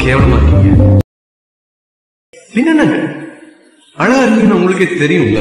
கேவலமா இருக்கீங்க என்னங்க அழகா இருக்கீங்கன்னு உங்களுக்கே தெரியும்ல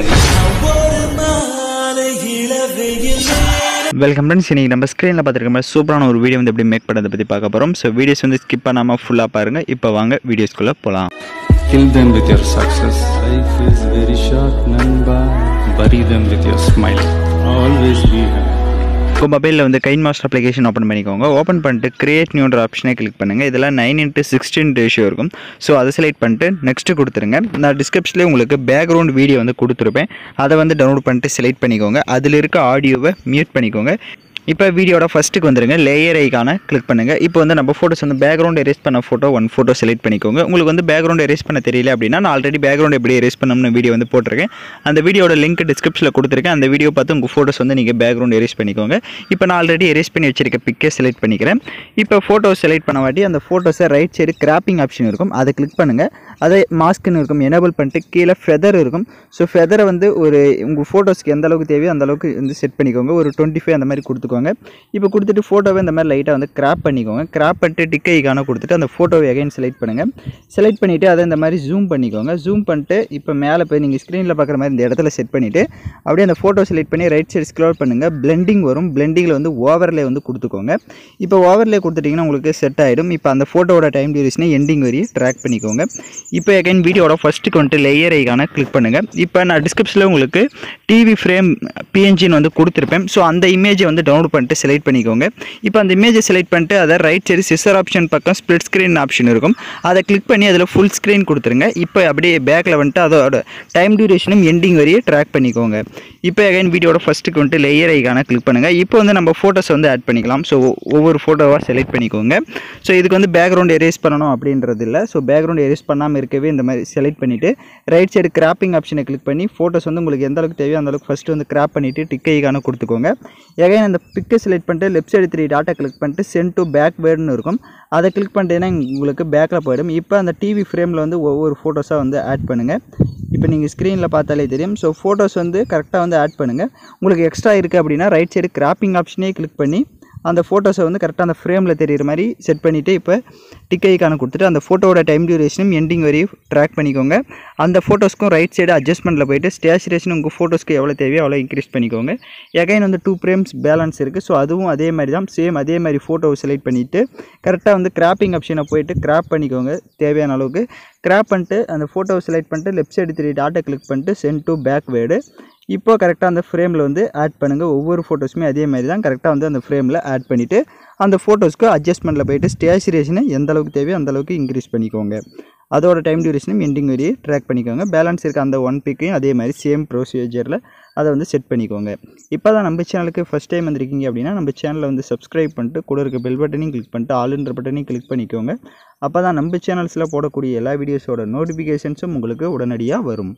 வெல்கம் ஃப்ரெண்ட்ஸ் இன்னைக்கு நம்ம ஸ்க்ரீனில் பார்த்துருக்க மாதிரி சூப்பரான ஒரு வீடியோ வந்து எப்படி மேக் பண்ணுறதை பற்றி பார்க்க போகிறோம் ஸோ வீடியோஸ் வந்து ஸ்கிப் பண்ணாமல் ஃபுல்லாக பாருங்கள் இப்போ வாங்க வீடியோஸ்குள்ளே போகலாம் Kill them with your success. Life is very short, Namba. Bury them with your smile. Always be happy. இப்போ மொபைலில் வந்து கைன் மாஸ்டர் அப்ளிகேஷன் ஓப்பன் பண்ணிக்கோங்க ஓப்பன் பண்ணிட்டு கிரியேட் நியூன்ற ஆப்ஷனை கிளிக் பண்ணுங்கள் இதில் நைன் இன்ட்டு சிக்ஸ்டீன் ரேஷியோ இருக்கும் ஸோ அதை செலக்ட் பண்ணிட்டு நெக்ஸ்ட் கொடுத்துருங்க நான் டிஸ்கிரிப்ஷன்லேயே உங்களுக்கு பேக்ரவுண்ட் வீடியோ வந்து கொடுத்துருப்பேன் அதை வந்து டவுன்லோட் பண்ணிட்டு செலக்ட் பண்ணிக்கோங்க அதில் இருக்க ஆடியோவை மியூட் பண்ணிக்கோங்க இப்போ வீடியோட ஃபஸ்ட்டுக்கு வந்துருங்க லேயர் ஐக்கான கிளிக் பண்ணுங்கள் இப்போ வந்து நம்ம ஃபோட்டோஸ் வந்து பேக்ரவுண்ட் எரேஸ் பண்ண ஃபோட்டோ ஒன் ஃபோட்டோ செலக்ட் பண்ணிக்கோங்க உங்களுக்கு வந்து பேக்ரவுண்ட் எரேஸ் பண்ண தெரியல அப்படின்னா நான் ஆல்ரெடி பேக்ரவுண்ட் எப்படி எரேஸ் பண்ணணும்னு வீடியோ வந்து போட்டிருக்கேன் அந்த வீடியோட லிங்க் டிஸ்கிரிப்ஷனில் கொடுத்துருக்கேன் அந்த வீடியோ பார்த்து உங்கள் ஃபோட்டோஸ் வந்து நீங்கள் பேக்ரவுண்ட் எரேஸ் பண்ணிக்கோங்க இப்போ நான் ஆல்ரெடி எரேஸ் பண்ணி வச்சிருக்க பிக்கே செலக்ட் பண்ணிக்கிறேன் இப்போ ஃபோட்டோ செலக்ட் பண்ண வாட்டி அந்த ஃபோட்டோஸை ரைட் சைடு கிராப்பிங் ஆப்ஷன் இருக்கும் அதை கிளிக் பண்ணுங்கள் அதே மாஸ்க்னு இருக்கும் எனேபிள் பண்ணிட்டு கீழே ஃபெதர் இருக்கும் ஸோ ஃபெதரை வந்து ஒரு உங்கள் ஃபோட்டோஸ்க்கு எந்த அளவுக்கு தேவையோ அந்த அளவுக்கு வந்து செட் பண்ணிக்கோங்க ஒரு டுவெண்ட்டி ஃபைவ் அந்த மாதிரி கொடுத்துக்கோங்க இப்போ கொடுத்துட்டு ஃபோட்டோவை இந்த மாதிரி லைட்டாக வந்து கிராப் பண்ணிக்கோங்க கிராப் பண்ணிட்டு டிக் ஐக்கான கொடுத்துட்டு அந்த ஃபோட்டோவை அகைன் செலக்ட் பண்ணுங்கள் செலக்ட் பண்ணிவிட்டு அதை இந்த மாதிரி ஜூம் பண்ணிக்கோங்க ஜூம் பண்ணிட்டு இப்போ மேலே போய் நீங்கள் ஸ்க்ரீனில் பார்க்குற மாதிரி இந்த இடத்துல செட் பண்ணிவிட்டு அப்படியே அந்த ஃபோட்டோ செலக்ட் பண்ணி ரைட் சைடு ஸ்க்ரோல் பண்ணுங்கள் பிளெண்டிங் வரும் பிளெண்டிங்கில் வந்து ஓவர்லே வந்து கொடுத்துக்கோங்க இப்போ ஓவர்லே கொடுத்துட்டிங்கன்னா உங்களுக்கு செட் ஆகிடும் இப்போ அந்த ஃபோட்டோவோட டைம் டியூரேஷனை எண்டிங் வரையும் ட்ராக் பண்ணிக்கோங்க இப்போ அகைன் வீடியோட ஃபஸ்ட்டுக்கு வந்துட்டு லேயர் ஐக்கான கிளிக் பண்ணுங்கள் இப்போ நான் டிஸ்கிரிப்ஷனில் உங்களுக்கு டிவி ஃப்ரேம் பிஎன்ஜின்னு வந்து கொடுத்துருப்பேன் ஸோ அந்த இமேஜை வந்து டவுன்லோட் பண்ணிட்டு செலக்ட் பண்ணிக்கோங்க இப்போ அந்த இமேஜை செலக்ட் பண்ணிட்டு அதை ரைட் சைடு சிஸ்டர் ஆப்ஷன் பக்கம் ஸ்ப்ளிட் ஸ்க்ரீன் ஆப்ஷன் இருக்கும் அதை கிளிக் பண்ணி அதில் ஃபுல் ஸ்க்ரீன் கொடுத்துருங்க இப்போ அப்படியே பேக்கில் வந்துட்டு அதோட டைம் டியூரேஷனும் எண்டிங் வரையும் ட்ராக் பண்ணிக்கோங்க இப்போ அகைன் வீடியோட ஃபஸ்ட்டுக்கு வந்துட்டு லேயர் ஐக்கான கிளிக் பண்ணுங்கள் இப்போ வந்து நம்ம ஃபோட்டோஸ் வந்து ஆட் பண்ணிக்கலாம் ஸோ ஒவ்வொரு ஃபோட்டோவாக செலக்ட் பண்ணிக்கோங்க ஸோ இதுக்கு வந்து பேக்ரவுண்ட் எரேஸ் பண்ணணும் அப்படின்றது இல்லை ஸோ பேக்ரவுண்ட் எரேஸ் பண்ணாமல் இருக்கவே இந்த மாதிரி செலக்ட் பண்ணிவிட்டு ரைட் சைடு கிராப்பிங் ஆப்ஷனை கிளிக் பண்ணி ஃபோட்டோஸ் வந்து உங்களுக்கு எந்த அளவுக்கு தேவையோ அந்த அளவுக்கு ஃபஸ்ட்டு வந்து கிராப் பண்ணிவிட்டு டிக் ஐக்கான கொடுத்துக்கோங்க எகைன் அந்த பிக்கை செலக்ட் பண்ணிட்டு லெஃப்ட் சைடு த்ரீ டாட்டா கிளிக் பண்ணிட்டு சென்ட் டு பேக் வேர்டுன்னு இருக்கும் அதை கிளிக் பண்ணிட்டீங்கன்னா உங்களுக்கு பேக்கில் போயிடும் இப்போ அந்த டிவி ஃப்ரேமில் வந்து ஒவ்வொரு ஃபோட்டோஸாக வந்து ஆட் பண்ணுங்கள் இப்போ நீங்கள் ஸ்க்ரீனில் பார்த்தாலே தெரியும் ஸோ ஃபோட்டோஸ் வந்து கரெக்டாக வந்து ஆட் பண்ணுங்கள் உங்களுக்கு எக்ஸ்ட்ரா இருக்குது அப்படின்னா ரைட் சைடு கிராப்பிங் ஆப்ஷனே கிளிக் பண்ணி அந்த ஃபோட்டோஸை வந்து கரெக்டாக அந்த ஃப்ரேமில் தெரியிற மாதிரி செட் பண்ணிவிட்டு இப்போ டிக் ஐக்கான கொடுத்துட்டு அந்த ஃபோட்டோவோட டைம் டியூரேஷனும் எண்டிங் வரையும் ட்ராக் பண்ணிக்கோங்க அந்த ஃபோட்டோஸ்க்கும் ரைட் சைடு அட்ஜஸ்ட்மெண்ட்டில் போயிட்டு ஸ்டேச்சுரேஷன் உங்கள் ஃபோட்டோஸ்க்கு எவ்வளோ தேவையோ அவ்வளோ இன்க்ரீஸ் பண்ணிக்கோங்க எகைன் வந்து டூ ஃப்ரேம்ஸ் பேலன்ஸ் இருக்குது ஸோ அதுவும் அதே மாதிரி தான் சேம் அதே மாதிரி ஃபோட்டோவை செலக்ட் பண்ணிவிட்டு கரெக்டாக வந்து கிராப்பிங் ஆப்ஷனை போயிட்டு கிராப் பண்ணிக்கோங்க தேவையான அளவுக்கு கிராப் பண்ணிட்டு அந்த ஃபோட்டோவை செலக்ட் பண்ணிட்டு லெஃப்ட் சைடு த்ரீ டாட்டை கிளிக் பண்ணிட்டு சென்ட் டு பேக் வேர்டு இப்போ கரெக்டாக அந்த ஃப்ரேமில் வந்து ஆட் பண்ணுங்கள் ஒவ்வொரு ஃபோட்டோஸுமே அதே மாதிரி தான் கரெக்டாக வந்து அந்த ஃப்ரேமில் ஆட் பண்ணிவிட்டு அந்த ஃபோட்டோஸ்க்கு அட்ஜஸ்ட்மெண்ட்டில் போயிட்டு ஸ்டேச்சுரேஷனை எந்த அளவுக்கு தேவையோ அந்த அளவுக்கு இன்க்ரீஸ் பண்ணிக்கோங்க அதோட டைம் டியூரேஷனும் எண்டிங் வரையே ட்ராக் பண்ணிக்கோங்க பேலன்ஸ் இருக்க அந்த ஒன் பிக்கையும் அதே மாதிரி சேம் ப்ரொசீஜரில் அதை வந்து செட் பண்ணிக்கோங்க இப்போ தான் நம்ம சேனலுக்கு ஃபஸ்ட் டைம் வந்திருக்கீங்க அப்படின்னா நம்ம சேனலை வந்து சப்ஸ்கிரைப் பண்ணிட்டு கூட இருக்க பெல் பட்டனையும் கிளிக் பண்ணிட்டு ஆளுன்ற பட்டனையும் கிளிக் பண்ணிக்கோங்க அப்போ தான் நம்ம சேனல்ஸில் போடக்கூடிய எல்லா வீடியோஸோட நோட்டிஃபிகேஷன்ஸும் உங்களுக்கு உடனடியாக வரும்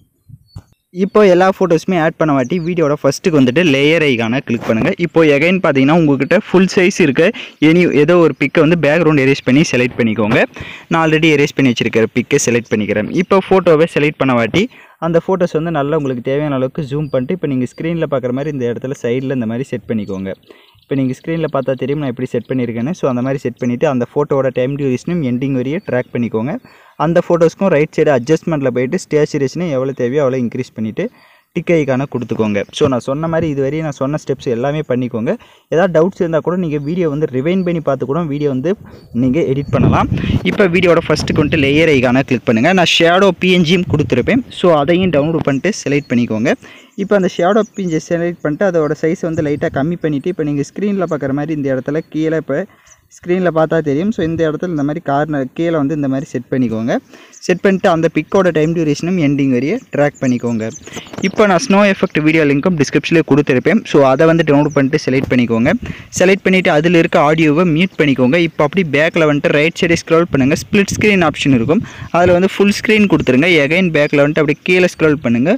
இப்போ எல்லா ஃபோட்டோஸுமே ஆட் பண்ண வாட்டி வீடியோட ஃபஸ்ட்டுக்கு வந்துட்டு லேயர் ஐக்கான கிளிக் பண்ணுங்கள் இப்போ எகைன் பார்த்தீங்கன்னா உங்ககிட்ட ஃபுல் சைஸ் இருக்க எனி ஏதோ ஒரு பிக்கை வந்து பேக்ரவுண்ட் எரேஸ் பண்ணி செலக்ட் பண்ணிக்கோங்க நான் ஆல்ரெடி எரேஸ் பண்ணி வச்சிருக்கிற பிக்கை செலக்ட் பண்ணிக்கிறேன் இப்போ ஃபோட்டோவை செலக்ட் பண்ண வாட்டி அந்த ஃபோட்டோஸ் வந்து நல்லா உங்களுக்கு தேவையான அளவுக்கு ஜூம் பண்ணிட்டு இப்போ நீங்கள் ஸ்க்ரீனில் பார்க்குற மாதிரி இந்த இடத்துல சைடில் இந்த மாதிரி செட் பண்ணிக்கோங்க இப்போ நீங்கள் ஸ்க்ரீனில் பார்த்தா தெரியும் நான் எப்படி செட் பண்ணியிருக்கேன்னு ஸோ அந்த மாதிரி செட் பண்ணிவிட்டு அந்த ஃபோட்டோவோட டைம் டியூரேஷனும் எண்டிங் வரையே ட்ராக் பண்ணிக்கோங்க அந்த ஃபோட்டோஸ்க்கும் ரைட் சைடு அட்ஜஸ்ட்மெண்ட்டில் போயிட்டு ஸ்டேச்சுரேஷனும் எவ்வளோ தேவையோ அவ்வளோ இன்க்ரீஸ் பண்ணிவிட்டு டிக் ஐக்கான கொடுத்துக்கோங்க ஸோ நான் சொன்ன மாதிரி இது வரையும் நான் சொன்ன ஸ்டெப்ஸ் எல்லாமே பண்ணிக்கோங்க ஏதாவது டவுட்ஸ் இருந்தால் கூட நீங்கள் வீடியோ வந்து ரிவைன் பண்ணி பார்த்து கூட வீடியோ வந்து நீங்கள் எடிட் பண்ணலாம் இப்போ வீடியோட ஃபஸ்ட்டுக்கு வந்துட்டு லேயர் ஐக்கான கிளிக் பண்ணுங்கள் நான் ஷேடோ பிஎன்ஜியும் கொடுத்துருப்பேன் ஸோ அதையும் டவுன்லோட் பண்ணிட்டு செலக்ட் பண்ணிக்கோங்க இப்போ அந்த ஷேடோ பிஎன்ஜி செலக்ட் பண்ணிட்டு அதோட சைஸ் வந்து லைட்டாக கம்மி பண்ணிவிட்டு இப்போ நீங்கள் ஸ்க்ரீனில் பார்க்குற மாதிரி இந்த இடத்துல கீழே இப்போ ஸ்க்ரீனில் பார்த்தா தெரியும் ஸோ இந்த இடத்துல இந்த மாதிரி கார்னர் கீழே வந்து இந்த மாதிரி செட் பண்ணிக்கோங்க செட் பண்ணிட்டு அந்த பிக்கோட டைம் டியூரேஷனும் எண்டிங் வரையே ட்ராக் பண்ணிக்கோங்க இப்போ நான் ஸ்னோ எஃபெக்ட் வீடியோ லிங்க்கும் டிஸ்கிரிப்ஷனில் கொடுத்துருப்பேன் ஸோ அதை வந்து டவுன்லோட் பண்ணிட்டு செலக்ட் பண்ணிக்கோங்க செலக்ட் பண்ணிவிட்டு அதில் இருக்க ஆடியோவை மியூட் பண்ணிக்கோங்க இப்போ அப்படி பேக்கில் வந்துட்டு ரைட் சைடு ஸ்க்ரோல் பண்ணுங்கள் ஸ்ப்ளிட் ஸ்க்ரீன் ஆப்ஷன் இருக்கும் அதில் வந்து ஃபுல் ஸ்க்ரீன் கொடுத்துருங்க எகைன் பேக்கில் வந்துட்டு அப்படியே கீழே ஸ்க்ரோல் பண்ணுங்கள்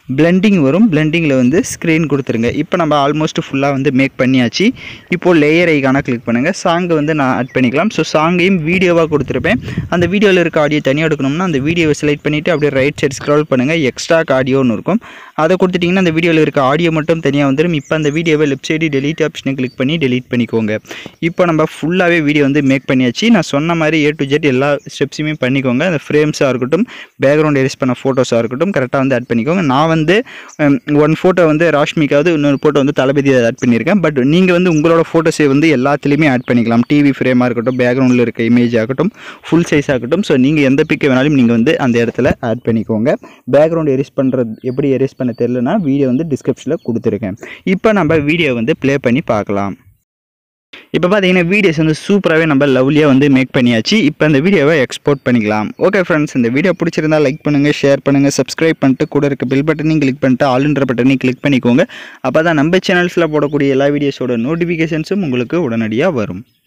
பிளெண்டிங் வரும் பிளெண்டிங்கில் வந்து ஸ்க்ரீன் கொடுத்துருங்க இப்போ நம்ம ஆல்மோஸ்ட் ஃபுல்லாக வந்து மேக் பண்ணியாச்சு இப்போது லேயர் ஐக்கான கிளிக் பண்ணுங்கள் சாங்கு வந்து நான் ஆட் பண்ணிக்கலாம் ஸோ சாங்கையும் வீடியோவாக கொடுத்துருப்பேன் அந்த வீடியோவில் இருக்க ஆடியோ தனியாக எடுக்கணும்னா அந்த வீடியோவை செலக்ட் பண்ணிவிட்டு அப்படியே ரைட் சைடு ஸ்க்ரால் பண்ணுங்கள் எக்ஸ்ட்ரா ஆடியோன்னு இருக்கும் அதை கொடுத்துட்டிங்கன்னா அந்த வீடியோவில் இருக்க ஆடியோ மட்டும் தனியாக வந்துடும் இப்போ அந்த வீடியோவை லெஃப்ட் சைடு டெலீட் ஆப்ஷனை கிளிக் பண்ணி டெலீட் பண்ணிக்கோங்க இப்போ நம்ம ஃபுல்லாகவே வீடியோ வந்து மேக் பண்ணியாச்சு நான் சொன்ன மாதிரி ஏ டு ஜெட் எல்லா ஸ்டெப்ஸுமே பண்ணிக்கோங்க அந்த ஃப்ரேம்ஸாக இருக்கட்டும் பேக்ரவுண்ட் எரேஸ் பண்ண ஃபோட்டோஸாக இருக்கட்டும் கரெக்டாக வந்து ஆட் பண்ணிக்கோங்க நான் வந்து ஒன் ஃபோட்டோ வந்து ராஷ்மிக்காவது இன்னொரு ஃபோட்டோ வந்து தளபதி ஆட் பண்ணியிருக்கேன் பட் நீங்கள் வந்து உங்களோட ஃபோட்டோஸை வந்து எல்லாத்துலேயுமே ஆட் பண்ணிக்கலாம் டிவி ஃப்ரேமாக இருக்கட்டும் பேக்ரவுண்டில் இருக்க இமேஜ் ஆகட்டும் ஃபுல் சைஸ் ஆகட்டும் ஸோ நீங்கள் எந்த பிக்கை வேணாலும் நீங்கள் வந்து அந்த இடத்துல ஆட் பண்ணிக்கோங்க பேக்ரவுண்ட் எரேஸ் பண்ணுறது எப்படி எரேஸ் பண்ண தெரியலனா வீடியோ வந்து டிஸ்கிரிப்ஷனில் கொடுத்துருக்கேன் இப்போ நம்ம வீடியோ வந்து ப்ளே பண்ணி பார்க்கலாம் இப்போ பார்த்தீங்கன்னா வீடியோஸ் வந்து சூப்பராகவே நம்ம லவ்லியாக வந்து மேக் பண்ணியாச்சு இப்போ இந்த வீடியோவை எக்ஸ்போர்ட் பண்ணிக்கலாம் ஓகே ஃப்ரெண்ட்ஸ் இந்த வீடியோ பிடிச்சிருந்தா லைக் பண்ணுங்கள் ஷேர் பண்ணுங்கள் சப்ஸ்கிரைப் பண்ணிட்டு கூட இருக்க பில் பட்டனையும் கிளிக் பண்ணிட்டு ஆளுன்ற பட்டனையும் கிளிக் பண்ணிக்கோங்க அப்போ தான் நம்ம சேனல்ஸில் போடக்கூடிய எல்லா வீடியோஸோட நோட்டிஃபிகேஷன்ஸும் உங்களுக்கு உடனடியாக வரும்